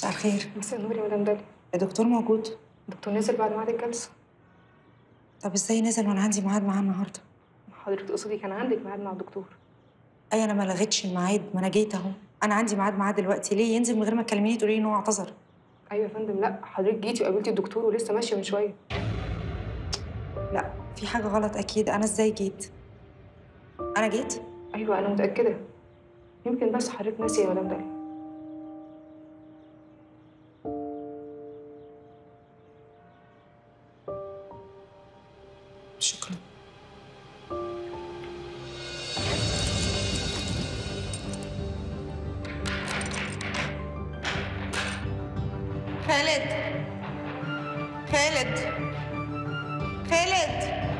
مساء الخير مساء النور يا مدام داليا الدكتور موجود الدكتور نزل بعد ميعاد الجلسه طب ازاي نزل وانا عندي ميعاد معاه النهارده حضرتك تقصدي كان عندك ميعاد مع الدكتور اي انا ما لغيتش الميعاد ما انا جيت اهو انا عندي ميعاد معاه دلوقتي ليه ينزل من غير ما تكلميني تقولي لي ان هو اعتذر ايوه يا فندم لا حضرتك جيتي وقابلتي الدكتور ولسه ماشيه من شويه لا في حاجه غلط اكيد انا ازاي جيت انا جيت ايوه انا متاكده يمكن بس حضرتك ناسيه يا مدام داليا شكرا خالد خالد خالد